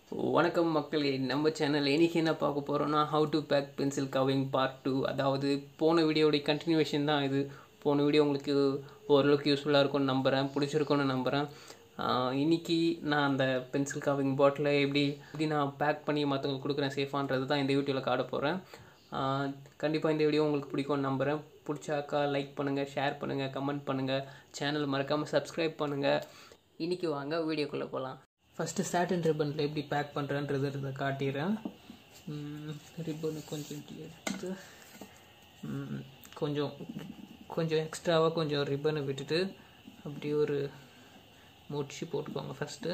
வணக்கம் மக்களே நம்ம சேனல் இன்னைக்கு என்ன பார்க்க போகிறோம்னா how to bake pencil carving part two அதாவது போன வீடியோடைய கண்டினியூவேஷன் தான் இது போன வீடியோ உங்களுக்கு ஓரளவுக்கு யூஸ்ஃபுல்லாக இருக்கும்னு நம்புகிறேன் பிடிச்சிருக்கும்னு நம்புகிறேன் ஆஹ் இன்னைக்கு நான் அந்த பென்சில் கவிங் பாட்டிலை எப்படி எப்படி நான் பேக் பண்ணி மற்றவங்களுக்கு கொடுக்குறேன் சேஃபான்றது தான் இந்த வீடியோவில் காட்ட போகிறேன் கண்டிப்பாக இந்த வீடியோ உங்களுக்கு பிடிக்கும்னு நம்புகிறேன் பிடிச்சாக்கா லைக் பண்ணுங்கள் ஷேர் பண்ணுங்கள் கமெண்ட் பண்ணுங்கள் சேனல் மறக்காமல் சப்ஸ்கிரைப் பண்ணுங்கள் இன்றைக்கி வாங்க வீடியோக்குள்ளே போகலாம் ஃபஸ்ட்டு சாட்டன் ரிப்பனில் எப்படி பேக் பண்ணுறேன்றது இதை காட்டிடுறேன் ரிப்பனு கொஞ்சம் இப்படி எடுத்து ம், கொஞ்சம் கொஞ்சம் எக்ஸ்ட்ராவாக கொஞ்சம் ரிப்பனை விட்டுட்டு அப்படியே ஒரு முடிச்சு போட்டுக்கோங்க ஃபஸ்ட்டு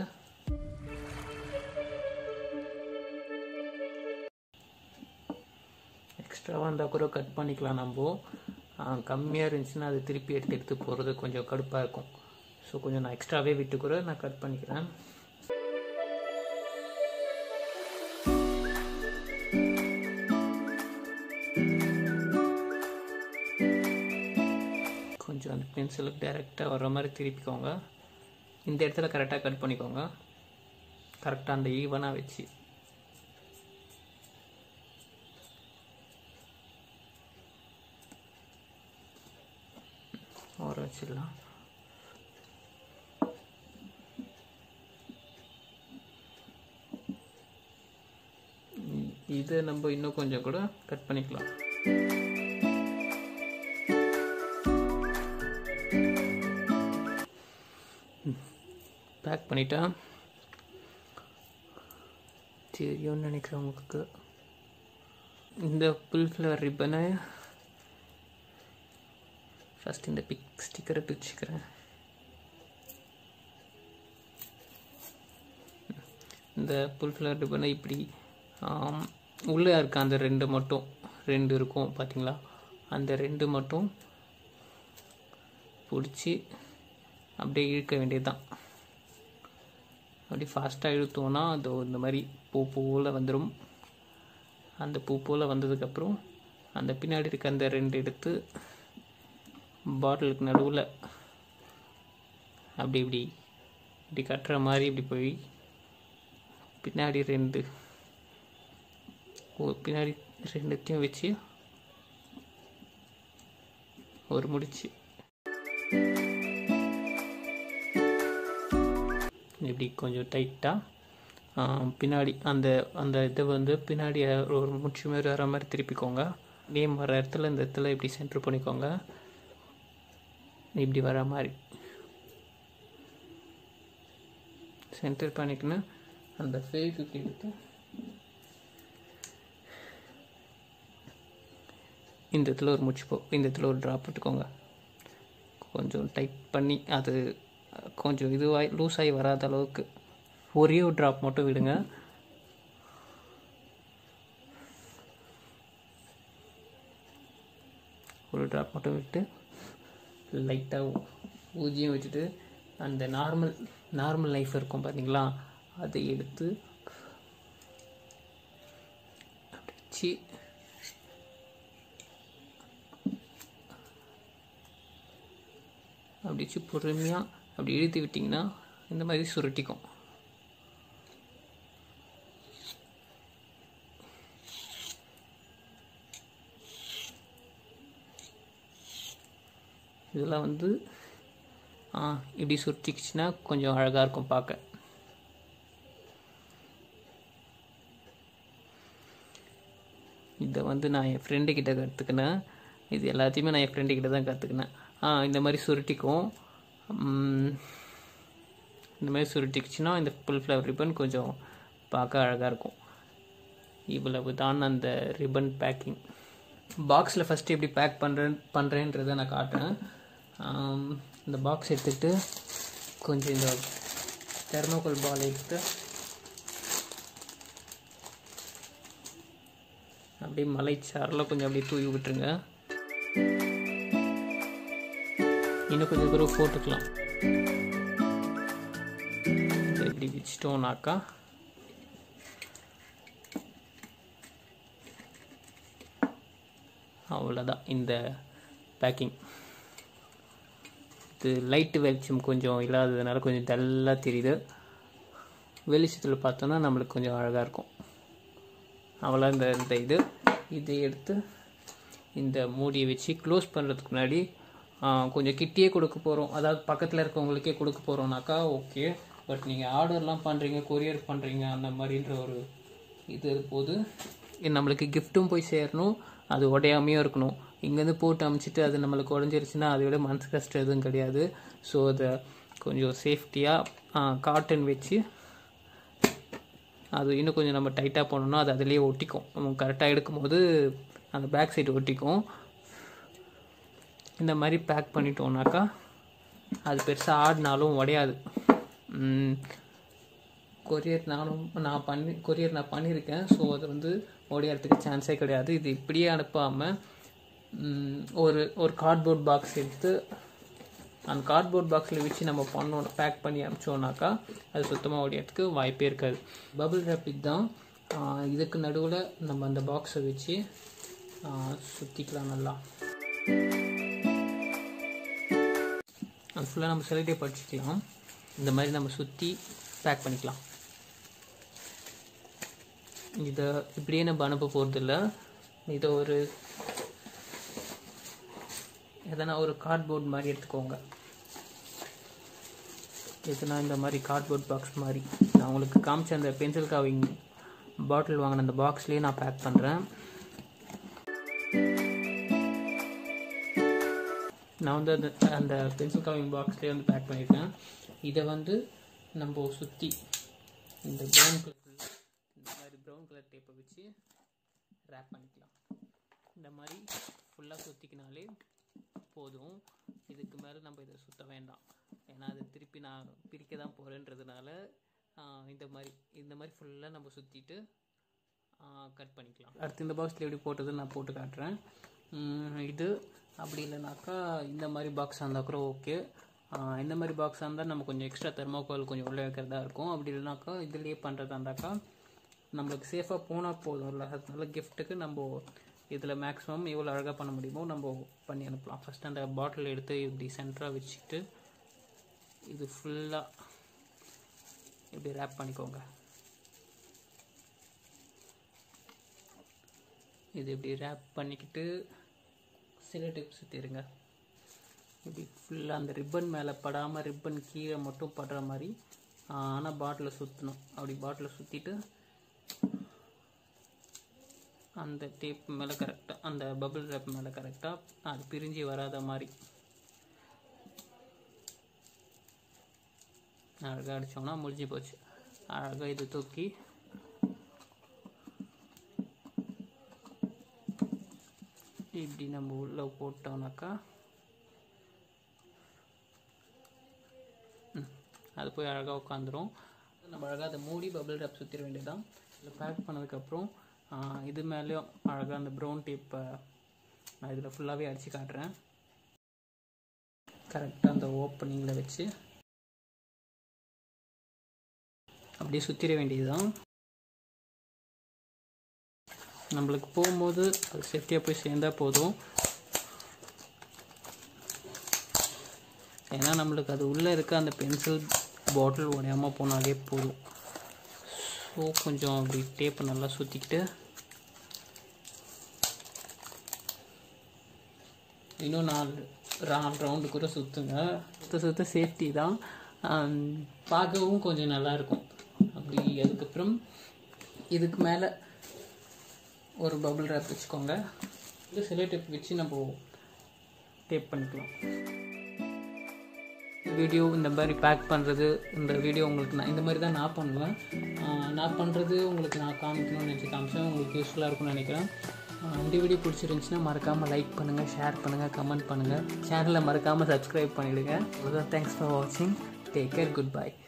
எக்ஸ்ட்ராவாக இருந்தால் கூட கட் பண்ணிக்கலாம் நம்ம கம்மியாக இருந்துச்சுன்னா அது திருப்பி எடுத்து எடுத்து போகிறது கொஞ்சம் கடுப்பாக இருக்கும் ஸோ கொஞ்சம் நான் எக்ஸ்ட்ராவே விட்டு கூட நான் கட் பண்ணிக்கிறேன் கொஞ்சம் அந்த பென்சிலுக்கு டைரெக்டாக வர்ற மாதிரி திருப்பிக்கோங்க இந்த இடத்துல கரெக்டாக கட் பண்ணிக்கோங்க கரெக்டாக அந்த ஈவனாக வச்சு ஓர வச்சிடலாம் இ- இதை நம்ம இன்னும் கொஞ்சம் கூட கட் பண்ணிக்கலாம் பேக் பண்ணிட்டா தெரியும்னு நினைக்கிறேன் உங்களுக்கு இந்த புல் ஃப்ளவர் ரிப்பனை ஃபஸ்ட் இந்த பிக் ஸ்டிக்கரை பிரிச்சுக்கிறேன் இந்த புல் ஃப்ளவர் ரிப்பனை இப்படி ஆம், உள்ளே இருக்க அந்த ரெண்டு மட்டும் ரெண்டு இருக்கும் பார்த்தீங்களா அந்த ரெண்டு மட்டும் பிடிச்சி அப்படியே இழுக்க வேண்டியதுதான் அப்படி ஃபாஸ்ட்டாக இழுத்தோன்னா அது இந்த மாதிரி பூ பூவில் வந்துடும் அந்த பூ பூவில் வந்ததுக்கப்புறம் அந்த பின்னாடி இருக்க அந்த ரெண்டு எடுத்து பாட்டிலுக்கு நடுவில் அப்படி இப்படி இப்படி கட்டுற மாதிரி இப்படி போய் பின்னாடி ரெண்டு ஒரு பின்னாடி ரெண்டுத்தையும் வச்சு ஒரு முடிச்சு இப்படி கொஞ்சம் டைட்டாக பின்னாடி அந்த அந்த இதை வந்து பின்னாடி ஒரு முடிச்சு மாதிரி வர மாதிரி திருப்பிக்கோங்க நேம் வர இடத்துல இந்த இடத்துல இப்படி சென்டர் பண்ணிக்கோங்க இப்படி வர மாதிரி சென்டர் பண்ணிக்கின்னு அந்த ஃபேக்கு எடுத்து இந்த இடத்துல ஒரு முடிச்சு போ இந்த இடத்துல ஒரு ட்ராப் போட்டுக்கோங்க கொஞ்சம் டைட் பண்ணி அது கொஞ்சம் இதுவாகி லூஸ் ஆகி வராத அளவுக்கு ஒரே ஒரு ட்ராப் மட்டும் விடுங்க ஒரு ட்ராப் மட்டும் விட்டு லைட்டாக ஊதியம் வச்சுட்டு அந்த நார்மல் நார்மல் லைஃப் இருக்கும் பார்த்தீங்களா அதை எடுத்து அப்படி வச்சு அப்படி வச்சு பொறுமையாக அப்படி இழுத்து விட்டிங்கன்னா இந்த மாதிரி சுருட்டிக்கும் இதெல்லாம் வந்து ஆ, இப்படி சுருட்டிக்கிச்சுன்னா கொஞ்சம் அழகாக இருக்கும் பார்க்க இதை வந்து நான் என் ஃப்ரெண்டு கிட்ட கற்றுக்கினேன் இது எல்லாத்தையுமே நான் என் ஃப்ரெண்டு கிட்ட தான் கற்றுக்கினேன் ஆ இந்த மாதிரி சுருட்டிக்கும் ம், இந்த மாதிரி சுருட்டிக்குச்சுன்னா இந்த ஃபுல் ஃப்ளவர் ரிப்பன் கொஞ்சம் பார்க்க அழகாக இருக்கும் இவ்வளவு தான் அந்த ரிப்பன் பேக்கிங் பாக்ஸில் ஃபஸ்ட்டு எப்படி பேக் பண்ணுறேன் பண்ணுறேன்றதை நான் காட்டுறேன் ஆம், இந்த பாக்ஸ் எடுத்துகிட்டு கொஞ்சம் இந்த தெர்மோகோல் பால் எடுத்து அப்படியே மலைச்சாரில் கொஞ்சம் அப்படியே தூவி விட்டுருங்க இன்னும் கொஞ்சம் தூரம் போட்டுக்கலாம் இதை இப்படி வச்சிட்டோம்னாக்கா அவ்வளோதான் இந்த பேக்கிங் இது லைட்டு வெளிச்சம் கொஞ்சம் இல்லாததுனால கொஞ்சம் டல்லாக தெரியுது வெளிச்சத்தில் பார்த்தோன்னா நம்மளுக்கு கொஞ்சம் அழகாக இருக்கும் அவ்வளோ இந்த இந்த இது இதை எடுத்து இந்த மூடியை வச்சு க்ளோஸ் பண்ணுறதுக்கு முன்னாடி ஆ, கொஞ்சம் கிட்டேயே கொடுக்க போகிறோம் அதாவது பக்கத்தில் இருக்கவங்களுக்கே கொடுக்க போகிறோம்னாக்கா ஓகே பட் நீங்கள் ஆர்டர்லாம் பண்ணுறீங்க கொரியர் பண்ணுறீங்க அந்த மாதிரின்ற ஒரு இது போது இது நம்மளுக்கு கிஃப்ட்டும் போய் சேரணும் அது உடையாமையும் இருக்கணும் இங்கேருந்து போட்டு அமுச்சிட்டு அது நம்மளுக்கு உடஞ்சிருச்சுன்னா அதை விட மனசு கஷ்டம் எதுவும் கிடையாது ஸோ அதை கொஞ்சம் சேஃப்டியாக காட்டன் வச்சு அது இன்னும் கொஞ்சம் நம்ம டைட்டாக போனோம்னா அது அதிலேயே ஒட்டிக்கும் நம்ம கரெக்டாக எடுக்கும்போது அந்த பேக் சைடு ஒட்டிக்கும் இந்த மாதிரி பேக் பண்ணிட்டோம்னாக்கா அது பெருசாக ஆடினாலும் உடையாது கொரியர் நானும் நான் பண்ணி கொரியர் நான் பண்ணியிருக்கேன் ஸோ அது வந்து உடையறதுக்கு சான்ஸே கிடையாது இது இப்படியே அனுப்பாமல் ஒரு ஒரு கார்ட்போர்ட் பாக்ஸ் எடுத்து அந்த கார்ட்போர்ட் பாக்ஸில் வச்சு நம்ம பண்ணோம் பேக் பண்ணி அனுப்பிச்சோம்னாக்கா அது சுத்தமாக உடையறதுக்கு வாய்ப்பே இருக்காது பபிள் ரேப் தான் இதுக்கு நடுவில் நம்ம அந்த பாக்ஸை வச்சு சுற்றிக்கலாம் நல்லா அது ஃபுல்லாக நம்ம செலக்டே படிச்சுக்கலாம் இந்த மாதிரி நம்ம சுற்றி பேக் பண்ணிக்கலாம் இதை இப்படியே நம்ம அனுப்ப போகிறதில்ல இதை ஒரு எதனா ஒரு கார்ட்போர்ட் மாதிரி எடுத்துக்கோங்க எதுனா இந்த மாதிரி கார்ட்போர்ட் பாக்ஸ் மாதிரி நான் உங்களுக்கு காமிச்ச அந்த பென்சில் காவிங் பாட்டில் வாங்கின அந்த பாக்ஸ்லேயே நான் பேக் பண்ணுறேன் நான் வந்து அந்த அந்த பென்சில் காவிங் பாக்ஸ்லேயே வந்து பேக் பண்ணியிருக்கேன் இதை வந்து நம்ம சுற்றி இந்த ப்ரௌன் கலர் இந்த மாதிரி ப்ரௌன் கலர் டேப்பை வச்சு ரேப் பண்ணிக்கலாம் இந்த மாதிரி ஃபுல்லாக சுற்றிக்கினாலே போதும் இதுக்கு மேலே நம்ம இதை சுற்ற வேண்டாம் ஏன்னா அதை திருப்பி நான் பிரிக்க தான் போகிறேன்றதுனால இந்த மாதிரி இந்த மாதிரி ஃபுல்லாக நம்ம சுற்றிட்டு கட் பண்ணிக்கலாம் அடுத்து இந்த பாக்ஸில் எப்படி போட்டதுன்னு நான் போட்டு காட்டுறேன் உம், இது அப்படி இல்லைனாக்கா இந்த மாதிரி பாக்ஸாக இருந்தால் கூட ஓகே இந்த மாதிரி பாக்ஸாக இருந்தால் நம்ம கொஞ்சம் எக்ஸ்ட்ரா தெர்மோகால் கொஞ்சம் உள்ளே வைக்கிறதா இருக்கும் அப்படி இல்லைனாக்கா இதுலேயே பண்ணுறதா இருந்தாக்கா நம்மளுக்கு சேஃபாக போனால் போதும்ல அதனால கிஃப்ட்டுக்கு நம்ம இதில் மேக்ஸிமம் எவ்வளோ அழகாக பண்ண முடியுமோ நம்ம பண்ணி அனுப்பலாம் ஃபஸ்ட் அந்த பாட்டில் எடுத்து இப்படி சென்டராக வச்சுக்கிட்டு இது ஃபுல்லாக இப்படி ரேப் பண்ணிக்கோங்க இது இப்படி ரேப் பண்ணிக்கிட்டு சில டிப்ஸ் சுற்றிடுங்க இப்படி ஃபுல்லாக அந்த ரிப்பன் மேலே படாமல் ரிப்பன் கீழே மட்டும் படுற மாதிரி ஆனால் பாட்டில் சுற்றணும் அப்படி பாட்டில் சுற்றிட்டு அந்த டேப் மேலே கரெக்டாக அந்த பபிள் ரேப் மேலே கரெக்டாக அது பிரிஞ்சு வராத மாதிரி அழகாக அடித்தோம்னா முடிஞ்சு போச்சு அழகாக இது தூக்கி இப்படி நம்ம உள்ளே போட்டோம்னாக்கா ம், அது போய் அழகாக உட்காந்துரும் நம்ம அழகாக அதை மூடி பபிள் ரேப் சுற்றிட வேண்டியதுதான் இதில் பேக் பண்ணதுக்கப்புறம் ஆ, இது மேலேயும் அழகாக அந்த ப்ரௌன் டேப்பை நான் இதில் ஃபுல்லாகவே அடித்து காட்டுறேன் கரெக்டாக அந்த ஓப்பனிங்கில் வச்சு அப்படியே சுற்றிட வேண்டியதுதான் நம்மளுக்கு போகும்போது அது சேஃப்டியாக போய் சேர்ந்தா போதும் ஏன்னா நம்மளுக்கு அது உள்ளே இருக்க அந்த பென்சில் பாட்டில் உடையாமல் போனாலே போதும் ஸோ கொஞ்சம் அப்படி டேப்பை நல்லா சுற்றிக்கிட்டு இன்னும் நாலு நாலு ரவுண்டு கூட சுற்றுங்க சுற்ற சுற்ற சேஃப்டி தான் ஆம், பார்க்கவும் கொஞ்சம் நல்லா இருக்கும் அப்படி அதுக்கப்புறம் இதுக்கு மேலே ஒரு பபுள் ரேப் வச்சுக்கோங்க இது சில டேப் வச்சு நம்ம டேப் பண்ணிக்கலாம் வீடியோ இந்த மாதிரி பேக் பண்ணுறது இந்த வீடியோ உங்களுக்கு நான் இந்த மாதிரி தான் நான் பண்ணுவேன் ஆஹ் நான் பண்ணுறது உங்களுக்கு நான் காமிக்கணும்னு நினச்சி காமிச்சேன் உங்களுக்கு யூஸ்ஃபுல்லாக இருக்கும்னு நினைக்கிறேன் ஆஹ் இந்த வீடியோ பிடிச்சிருந்துச்சுன்னா மறக்காமல் லைக் பண்ணுங்கள் ஷேர் பண்ணுங்கள் கமெண்ட் பண்ணுங்கள் சேனலை மறக்காமல் சப்ஸ்கிரைப் பண்ணிவிடுங்க அவ்வளோதான் தேங்க்ஸ் ஃபார் வாட்சிங் டேக் கேர் குட் பை